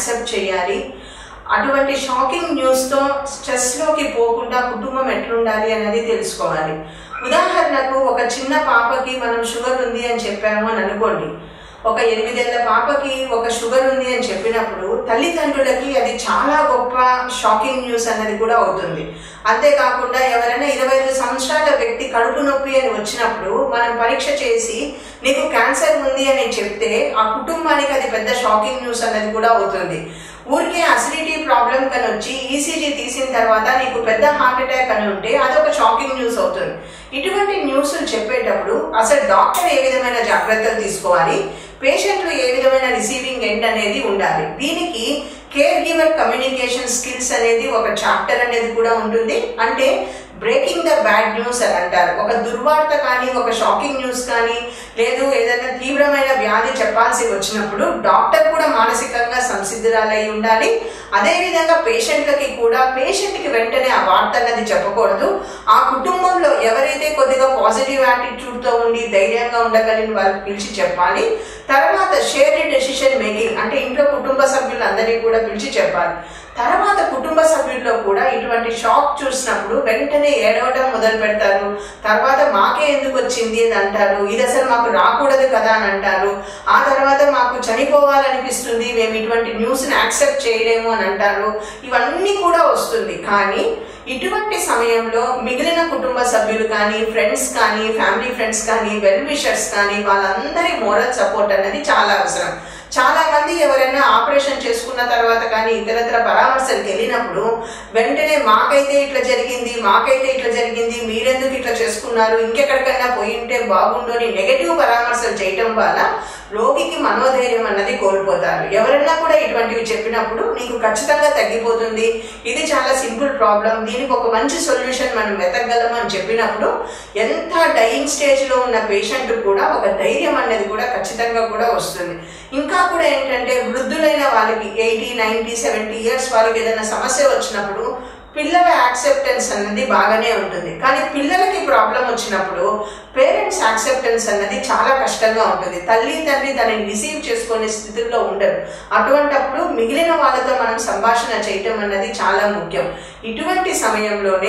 accept చేయాలి అటువంటి shocking న్యూస్తో స్ట్రెస్లోకి పోకుండా కుటుంబం ఎట్లుండాలి అనేది తెలుసుకోవాలి ఉదాహరణకు ఒక చిన్న పాపకి మనం షుగర్ ఉంది అని చెప్పాము అని అనుకోండి ఒక ఎనిమిదేళ్ల పాపకి ఒక షుగర్ ఉంది అని చెప్పినప్పుడు తల్లిదండ్రులకి అది చాలా గొప్ప షాకింగ్ న్యూస్ అన్నది కూడా అవుతుంది అంతేకాకుండా ఎవరైనా ఇరవై ఐదు సంవత్సరాల వ్యక్తి కడుపు నొప్పి అని వచ్చినప్పుడు మనం పరీక్ష చేసి నీకు క్యాన్సర్ ఉంది అని చెప్తే ఆ కుటుంబానికి అది పెద్ద షాకింగ్ న్యూస్ అన్నది కూడా అవుతుంది ఊరికే అసిడిటీ ప్రాబ్లం కని వచ్చి ఈసీజీ తీసిన తర్వాత నీకు పెద్ద హార్ట్ అటాక్ అని ఉంటే అదొక షాకింగ్ న్యూస్ అవుతుంది ఇటువంటి న్యూస్లు చెప్పేటప్పుడు అసలు డాక్టర్ ఏ విధమైన జాగ్రత్తలు తీసుకోవాలి పేషెంట్లు ఏ విధమైన రిసీవింగ్ ఎండ్ అనేది ఉండాలి దీనికి కేర్ గివర్ కమ్యూనికేషన్ స్కిల్స్ అనేది ఒక చాప్టర్ అనేది కూడా ఉంటుంది అంటే బ్రేకింగ్ ద బ్యాడ్ న్యూస్ అని అంటారు ఒక దుర్వార్త కానీ ఒక షాకింగ్ న్యూస్ కానీ లేదు ఏదైనా తీవ్రమైన వ్యాధి చెప్పాల్సి వచ్చినప్పుడు డాక్టర్ కూడా మానసికంగా సంసిద్ధురాలై ఉండాలి అదేవిధంగా పేషెంట్లకి కూడా పేషెంట్కి వెంటనే ఆ వార్త అన్నది చెప్పకూడదు ఆ కుటుంబంలో ఎవరైతే కొద్దిగా పాజిటివ్ యాటిట్యూడ్తో ఉండి ధైర్యంగా ఉండగలిగిన వాళ్ళకి పిలిచి చెప్పాలి తర్వాత షేర్డ్ డెసిషన్ మేకింగ్ అంటే ఇంట్లో కుటుంబ సభ్యులందరినీ కూడా పిలిచి చెప్పాలి తర్వాత కుటుంబ సభ్యుల్లో కూడా ఇటువంటి షాక్ చూసినప్పుడు వెంటనే ఏడవడం మొదలు పెడతారు తర్వాత మాకే ఎందుకు వచ్చింది అని అంటారు ఇది అసలు మాకు రాకూడదు కదా అని అంటారు ఆ తర్వాత మాకు చనిపోవాలనిపిస్తుంది మేము ఇటువంటి న్యూస్ని యాక్సెప్ట్ చేయలేము అని అంటారు ఇవన్నీ కూడా వస్తుంది కానీ ఇటువంటి సమయంలో మిగిలిన కుటుంబ సభ్యులు కానీ ఫ్రెండ్స్ కానీ ఫ్యామిలీ ఫ్రెండ్స్ కానీ వెల్ విషర్స్ కానీ వాళ్ళందరి మోరల్ సపోర్ట్ అనేది చాలా అవసరం చాలా మంది ఎవరైనా ఆపరేషన్ చేసుకున్న తర్వాత కానీ ఇతరత్ర పరామర్శలకు వెళ్ళినప్పుడు వెంటనే మాకైతే ఇట్లా జరిగింది మాకైతే ఇట్లా జరిగింది మీరెందుకు ఇట్లా చేసుకున్నారు ఇంకెక్కడికైనా పోయి ఉంటే బాగుండు అని నెగటివ్ పరామర్శలు చేయటం వల్ల రోగికి మనోధైర్యం అన్నది కోల్పోతారు ఎవరైనా కూడా ఇటువంటివి చెప్పినప్పుడు నీకు ఖచ్చితంగా తగ్గిపోతుంది ఇది చాలా సింపుల్ ప్రాబ్లం దీనికి ఒక మంచి సొల్యూషన్ మనం వెతకగలం అని చెప్పినప్పుడు ఎంత డైయింగ్ స్టేజ్లో ఉన్న పేషెంట్ కూడా ఒక ధైర్యం అనేది కూడా ఖచ్చితంగా కూడా వస్తుంది ఇంకా కూడా ఏంటంటే వృద్ధులైన వాళ్ళకి ఎయిటీ నైంటీ సెవెంటీ ఇయర్స్ వాళ్ళకి ఏదైనా సమస్య వచ్చినప్పుడు పిల్లల యాక్సెప్టెన్స్ అన్నది బాగానే ఉంటుంది కానీ పిల్లలకి ప్రాబ్లం వచ్చినప్పుడు పేరెంట్స్ యాక్సెప్టెన్స్ అన్నది చాలా కష్టంగా ఉంటుంది తల్లి తండ్రి దానిని రిసీవ్ చేసుకునే స్థితిలో ఉండరు అటువంటప్పుడు మిగిలిన వాళ్ళతో మనం సంభాషణ చేయటం అన్నది చాలా ముఖ్యం ఇటువంటి సమయంలోనే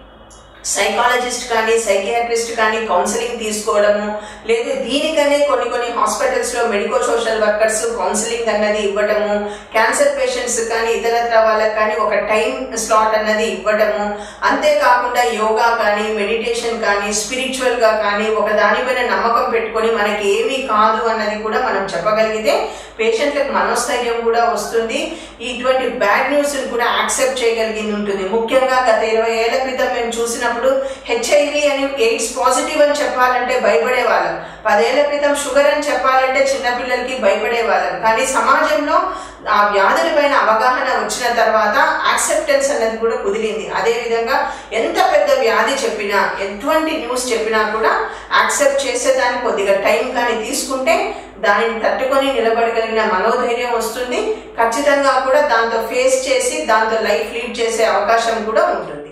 సైకాలజిస్ట్ కానీ సైకియాట్రిస్ట్ కానీ కౌన్సిలింగ్ తీసుకోవడము లేదు దీనికనే కొన్ని కొన్ని హాస్పిటల్స్లో మెడికో సోషల్ వర్కర్స్ కౌన్సిలింగ్ అన్నది ఇవ్వటము క్యాన్సర్ పేషెంట్స్ కానీ ఇతరత్ర వాళ్ళకి కానీ ఒక టైం స్లాట్ అన్నది ఇవ్వటము అంతేకాకుండా యోగా కానీ మెడిటేషన్ కానీ స్పిరిచువల్గా కానీ ఒక దానిపైన నమ్మకం పెట్టుకొని మనకి ఏమీ కాదు అన్నది కూడా మనం చెప్పగలిగితే పేషెంట్లకు మనోస్థైర్యం కూడా వస్తుంది ఇటువంటి బ్యాడ్ న్యూస్ కూడా యాక్సెప్ట్ చేయగలిగింది ఉంటుంది ముఖ్యంగా గత ఇరవై ఏళ్ల క్రితం మేము చూసినప్పుడు హెచ్ఐవి అని ఎయిడ్స్ పాజిటివ్ అని చెప్పాలంటే భయపడే వాళ్ళం పదేళ్ల క్రితం షుగర్ అని చెప్పాలంటే చిన్నపిల్లలకి భయపడే వాళ్ళం కానీ సమాజంలో ఆ వ్యాధుల పైన అవగాహన వచ్చిన తర్వాత యాక్సెప్టెన్స్ అనేది కూడా కుదిరింది అదేవిధంగా ఎంత పెద్ద వ్యాధి చెప్పినా ఎటువంటి న్యూస్ చెప్పినా కూడా యాక్సెప్ట్ చేసేదానికి కొద్దిగా టైం కానీ తీసుకుంటే దానిని తట్టుకొని నిలబడగలిగిన మనోధైర్యం వస్తుంది ఖచ్చితంగా కూడా దాంతో ఫేస్ చేసి దాంతో లైఫ్ లీడ్ చేసే అవకాశం కూడా ఉంటుంది